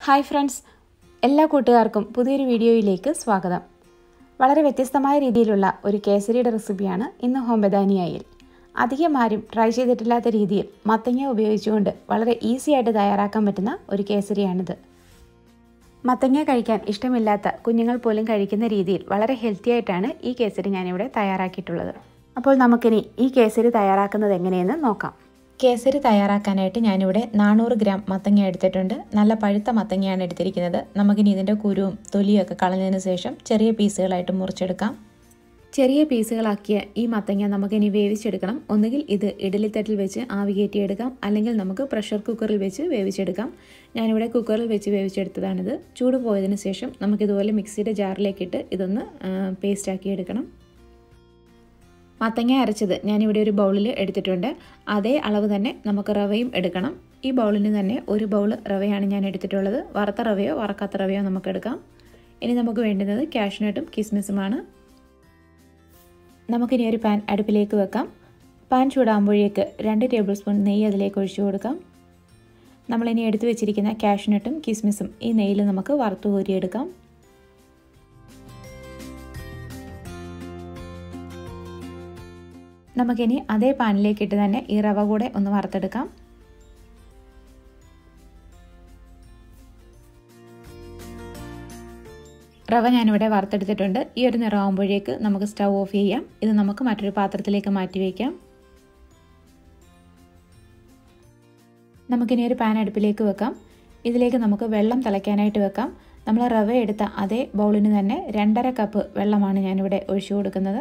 hi friends എല്ലാ കൂട്ടുകാർക്കും പുതിയൊരു വീഡിയോയിലേക്ക് സ്വാഗതം വളരെ വ്യത്യസ്തമായ രീതിയിലുള്ള ഒരു കേസരിയുടെ റെസിപ്പിയാണ് ഇന്ന് ഹോം ബദാനിയായിൽ അധികം ആരും ട്രൈ ചെയ്തിട്ടില്ലാത്ത രീതിയിൽ മത്തങ്ങ ഉപയോഗിച്ചുകൊണ്ട് വളരെ ഈസി ആയിട്ട് തയ്യാറാക്കാൻ പറ്റുന്ന ഒരു കേസരിയാണിത് മത്തങ്ങ കഴിക്കാൻ ഇഷ്ടമില്ലാത്ത കുഞ്ഞുങ്ങൾ പോലും കഴിക്കുന്ന രീതിയിൽ വളരെ ഹെൽത്തി ആയിട്ടാണ് ഈ കേസരി ഞാനിവിടെ തയ്യാറാക്കിയിട്ടുള്ളത് അപ്പോൾ നമുക്കിനി ഈ കേസരി തയ്യാറാക്കുന്നത് എങ്ങനെയെന്ന് നോക്കാം കേസരി തയ്യാറാക്കാനായിട്ട് ഞാനിവിടെ നാനൂറ് ഗ്രാം മത്തങ്ങ എടുത്തിട്ടുണ്ട് നല്ല പഴുത്ത മത്തങ്ങയാണ് എടുത്തിരിക്കുന്നത് നമുക്കിനി ഇതിൻ്റെ കുരുവും തൊലിയൊക്കെ കളഞ്ഞതിന് ശേഷം ചെറിയ പീസുകളായിട്ട് മുറിച്ചെടുക്കാം ചെറിയ പീസുകളാക്കിയ ഈ മത്തങ്ങ നമുക്കിനി വേവിച്ചെടുക്കണം ഒന്നുകിൽ ഇത് ഇഡലിത്തട്ടിൽ വെച്ച് ആവി കയറ്റിയെടുക്കാം അല്ലെങ്കിൽ നമുക്ക് പ്രഷർ കുക്കറിൽ വെച്ച് വേവിച്ചെടുക്കാം ഞാനിവിടെ കുക്കറിൽ വെച്ച് വേവിച്ചെടുത്തതാണിത് ചൂട് പോയതിന് ശേഷം നമുക്കിതുപോലെ മിക്സിയുടെ ജാറിലേക്കിട്ട് ഇതൊന്ന് പേസ്റ്റാക്കി എടുക്കണം മത്തങ്ങ അരച്ചത് ഞാനിവിടെ ഒരു ബൗളിൽ എടുത്തിട്ടുണ്ട് അതേ അളവ് തന്നെ നമുക്ക് റവയും എടുക്കണം ഈ ബൗളിന് തന്നെ ഒരു ബൗൾ റവയാണ് ഞാൻ എടുത്തിട്ടുള്ളത് വറുത്ത റവയോ വറക്കാത്ത റവയോ നമുക്ക് എടുക്കാം ഇനി നമുക്ക് വേണ്ടുന്നത് കാഷ്നട്ടും കിസ്മിസുമാണ് നമുക്കിനി ഒരു പാൻ അടുപ്പിലേക്ക് വെക്കാം പാൻ ചൂടാകുമ്പോഴേക്ക് രണ്ട് ടേബിൾ സ്പൂൺ നെയ്യ് അതിലേക്ക് ഒഴിച്ചു കൊടുക്കാം നമ്മളിനി എടുത്തു വെച്ചിരിക്കുന്ന കാഷ്നട്ടും കിസ്മിസും ഈ നെയ്യിൽ നമുക്ക് വറുത്തു കോരിയെടുക്കാം നമുക്കിനി അതേ പാനിലേക്കിട്ട് തന്നെ ഈ റവ കൂടെ ഒന്ന് വറുത്തെടുക്കാം റവ ഞാനിവിടെ വറുത്തെടുത്തിട്ടുണ്ട് ഈ ഒരു നിറമാകുമ്പോഴേക്ക് നമുക്ക് സ്റ്റൗ ഓഫ് ചെയ്യാം ഇത് നമുക്ക് മറ്റൊരു പാത്രത്തിലേക്ക് മാറ്റി വയ്ക്കാം നമുക്കിനി ഒരു പാൻ അടുപ്പിലേക്ക് വെക്കാം ഇതിലേക്ക് നമുക്ക് വെള്ളം തിളയ്ക്കാനായിട്ട് വെക്കാം നമ്മൾ റവ എടുത്ത അതേ ബൗളിന് തന്നെ രണ്ടര കപ്പ് വെള്ളമാണ് ഞാനിവിടെ ഒഴിച്ചു കൊടുക്കുന്നത്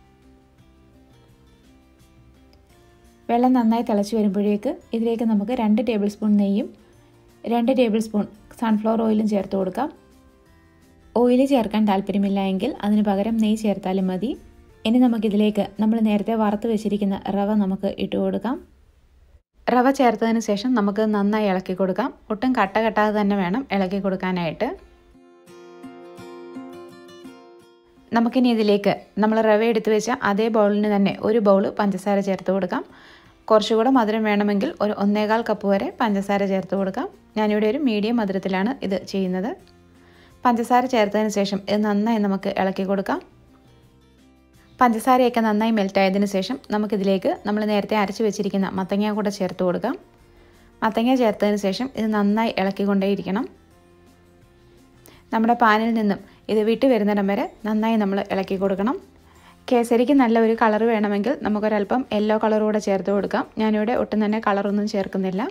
വെള്ളം നന്നായി തിളച്ച് വരുമ്പോഴേക്ക് ഇതിലേക്ക് നമുക്ക് രണ്ട് ടേബിൾ സ്പൂൺ നെയ്യും രണ്ട് ടേബിൾ സ്പൂൺ സൺഫ്ലവർ ഓയിലും ചേർത്ത് കൊടുക്കാം ഓയിൽ ചേർക്കാൻ താല്പര്യമില്ല എങ്കിൽ അതിന് പകരം നെയ്യ് ചേർത്താലും മതി ഇനി നമുക്കിതിലേക്ക് നമ്മൾ നേരത്തെ വറുത്ത് വെച്ചിരിക്കുന്ന റവ നമുക്ക് ഇട്ട് കൊടുക്കാം റവ ചേർത്തതിന് ശേഷം നമുക്ക് നന്നായി ഇളക്കി കൊടുക്കാം ഒട്ടും കട്ട കെട്ടാതെ തന്നെ വേണം ഇളക്കി കൊടുക്കാനായിട്ട് നമുക്കിനി ഇതിലേക്ക് നമ്മൾ റവ എടുത്തു വെച്ച അതേ ബൗളിന് തന്നെ ഒരു ബൗൾ പഞ്ചസാര ചേർത്ത് കൊടുക്കാം കുറച്ചുകൂടെ മധുരം വേണമെങ്കിൽ ഒരു ഒന്നേകാൽ കപ്പ് വരെ പഞ്ചസാര ചേർത്ത് കൊടുക്കാം ഞാനിവിടെ ഒരു മീഡിയം മധുരത്തിലാണ് ഇത് ചെയ്യുന്നത് പഞ്ചസാര ചേർത്തതിന് ശേഷം ഇത് നന്നായി നമുക്ക് ഇളക്കി കൊടുക്കാം പഞ്ചസാരയൊക്കെ നന്നായി മെൽറ്റായതിനു ശേഷം നമുക്കിതിലേക്ക് നമ്മൾ നേരത്തെ അരച്ച് വെച്ചിരിക്കുന്ന മത്തങ്ങ കൂടെ ചേർത്ത് കൊടുക്കാം മത്തങ്ങ ചേർത്തതിന് ശേഷം ഇത് നന്നായി ഇളക്കിക്കൊണ്ടേയിരിക്കണം നമ്മുടെ പാനിൽ നിന്നും ഇത് വിട്ട് വരുന്നിടം വരെ നന്നായി നമ്മൾ ഇളക്കി കൊടുക്കണം കേസരിക്ക് നല്ല ഒരു കളർ വേണമെങ്കിൽ നമുക്കൊരല്പം യെല്ലോ കളർ കൂടെ ചേർത്ത് കൊടുക്കാം ഞാനിവിടെ ഒട്ടും തന്നെ കളറൊന്നും ചേർക്കുന്നില്ല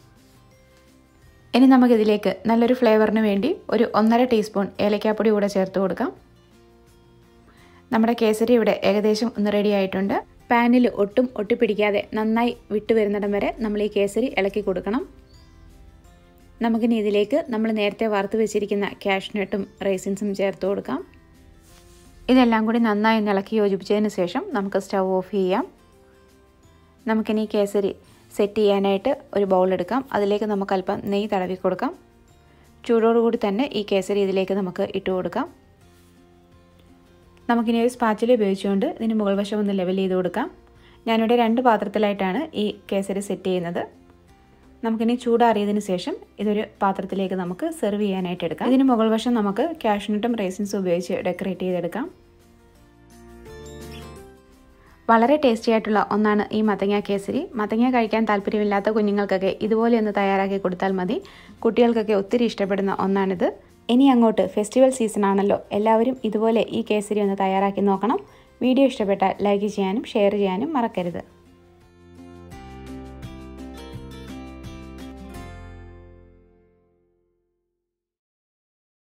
ഇനി നമുക്കിതിലേക്ക് നല്ലൊരു ഫ്ലേവറിന് വേണ്ടി ഒരു ഒന്നര ടീസ്പൂൺ ഏലക്കാപ്പൊടി കൂടെ ചേർത്ത് കൊടുക്കാം നമ്മുടെ കേസരി ഇവിടെ ഏകദേശം ഒന്ന് റെഡി ആയിട്ടുണ്ട് പാനിൽ ഒട്ടും ഒട്ടിപ്പിടിക്കാതെ നന്നായി വിട്ടു വരുന്നിടം വരെ നമ്മൾ ഈ കേസരി ഇളക്കി കൊടുക്കണം നമുക്കിനി ഇതിലേക്ക് നമ്മൾ നേരത്തെ വറുത്ത് വെച്ചിരിക്കുന്ന കാഷ്നട്ടും റൈസിൻസും ചേർത്ത് കൊടുക്കാം ഇതെല്ലാം കൂടി നന്നായി ഇളക്കി യോജിപ്പിച്ചതിന് ശേഷം നമുക്ക് സ്റ്റൗ ഓഫ് ചെയ്യാം നമുക്കിനി കേസരി സെറ്റ് ചെയ്യാനായിട്ട് ഒരു ബൗൾ എടുക്കാം അതിലേക്ക് നമുക്ക് അല്പം നെയ്യ് തടവി കൊടുക്കാം ചൂടോടുകൂടി തന്നെ ഈ കേസരി ഇതിലേക്ക് നമുക്ക് ഇട്ട് കൊടുക്കാം നമുക്കിനി ഒരു സ്പാച്ചിൽ ഉപയോഗിച്ചുകൊണ്ട് ഇതിന് മുകൾ വശം ഒന്ന് ലെവൽ ചെയ്ത് കൊടുക്കാം ഞാനിവിടെ രണ്ട് പാത്രത്തിലായിട്ടാണ് ഈ കേസരി സെറ്റ് ചെയ്യുന്നത് നമുക്കിനി ചൂടാറിയതിന് ശേഷം ഇതൊരു പാത്രത്തിലേക്ക് നമുക്ക് സെർവ് ചെയ്യാനായിട്ട് എടുക്കാം ഇതിന് മുകൾ വശം നമുക്ക് കാഷ്നട്ടും റേസിൻസും ഉപയോഗിച്ച് ഡെക്കറേറ്റ് ചെയ്തെടുക്കാം വളരെ ടേസ്റ്റി ആയിട്ടുള്ള ഒന്നാണ് ഈ മത്തങ്ങ കേസരി മത്തങ്ങ കഴിക്കാൻ താല്പര്യമില്ലാത്ത കുഞ്ഞുങ്ങൾക്കൊക്കെ ഇതുപോലെ ഒന്ന് തയ്യാറാക്കി കൊടുത്താൽ മതി കുട്ടികൾക്കൊക്കെ ഒത്തിരി ഇഷ്ടപ്പെടുന്ന ഒന്നാണിത് ഇനി അങ്ങോട്ട് ഫെസ്റ്റിവൽ സീസൺ ആണല്ലോ എല്ലാവരും ഇതുപോലെ ഈ കേസരി ഒന്ന് തയ്യാറാക്കി നോക്കണം വീഡിയോ ഇഷ്ടപ്പെട്ടാൽ ലൈക്ക് ചെയ്യാനും ഷെയർ ചെയ്യാനും മറക്കരുത്